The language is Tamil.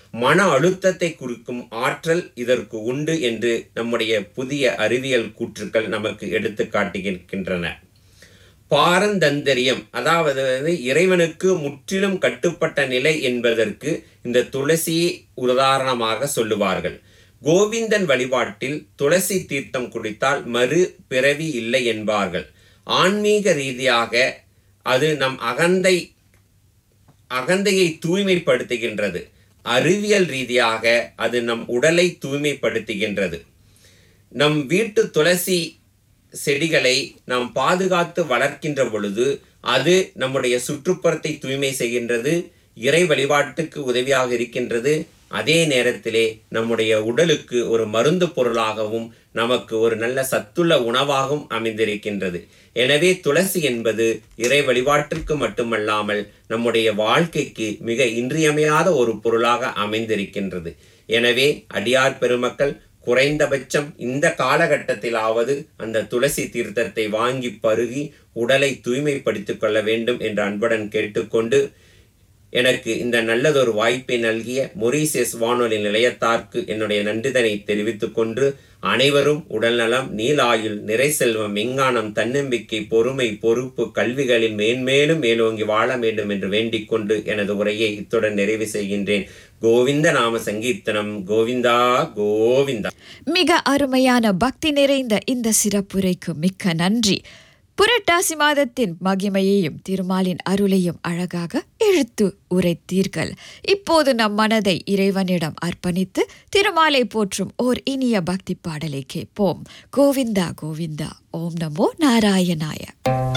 மன அழுத்தத்தை குறிக்கும் ஆற்றல் இதற்கு உண்டு என்று நம்முடைய புதிய அறிவியல் கூற்றுக்கள் நமக்கு எடுத்து காட்டுகின்றன பாரந்தந்தரியம் அதாவது வந்து இறைவனுக்கு முற்றிலும் கட்டுப்பட்ட நிலை என்பதற்கு இந்த துளசியை உதாரணமாக சொல்லுவார்கள் கோவிந்தன் வழிபாட்டில் துளசி தீர்த்தம் குடித்தால் மறு பிறவி இல்லை என்பார்கள் ஆன்மீக ரீதியாக அது நம் அகந்தை அகந்தையை தூய்மைப்படுத்துகின்றது அறிவியல் ரீதியாக அது நம் உடலை தூய்மைப்படுத்துகின்றது நம் வீட்டு துளசி செடிகளை நாம் பாதுகாத்து வளர்க்கின்ற பொழுது அது நம்முடைய சுற்றுப்புறத்தை தூய்மை செய்கின்றது இறை வழிபாட்டுக்கு உதவியாக இருக்கின்றது அதே நேரத்திலே நம்முடைய உடலுக்கு ஒரு மருந்து பொருளாகவும் நமக்கு ஒரு நல்ல சத்துள்ள உணவாகவும் அமைந்திருக்கின்றது எனவே துளசி என்பது இறை வழிபாட்டிற்கு மட்டுமல்லாமல் நம்முடைய வாழ்க்கைக்கு மிக இன்றியமையாத ஒரு பொருளாக அமைந்திருக்கின்றது எனவே அடியார் பெருமக்கள் குறைந்தபட்சம் இந்த காலகட்டத்திலாவது அந்த துளசி தீர்த்தத்தை வாங்கி பருகி உடலை தூய்மைப்படுத்திக் கொள்ள வேண்டும் என்று அன்புடன் கேட்டுக்கொண்டு எனக்கு இந்த நல்லதொரு வாய்ப்பை நல்கிய மொரீசியஸ் வானொலி நிலையத்தார்க்கு என்னுடைய நன்றிதனை தெரிவித்துக் கொண்டு அனைவரும் உடல்நலம் நீலாயுள் நிறை செல்வம் விஞ்ஞானம் தன்னம்பிக்கை பொறுமை பொறுப்பு கல்விகளில் மேன்மேலும் மேலோங்கி வாழ வேண்டும் என்று வேண்டிக் கொண்டு எனது உரையை இத்துடன் நிறைவு செய்கின்றேன் கோவிந்த நாம சங்கீர்த்தனம் கோவிந்தா கோவிந்தா மிக அருமையான பக்தி நிறைந்த இந்த சிறப்புரைக்கு மிக்க நன்றி புரட்டாசி மாதத்தின் மகிமையையும் திருமாலின் அருளையும் அழகாக எழுத்து உரைத்தீர்கள் இப்போது நம் மனதை இறைவனிடம் அர்ப்பணித்து திருமாலை போற்றும் ஓர் இனிய பக்தி பாடலை கேட்போம் கோவிந்தா கோவிந்தா ஓம் நமோ நாராயணாய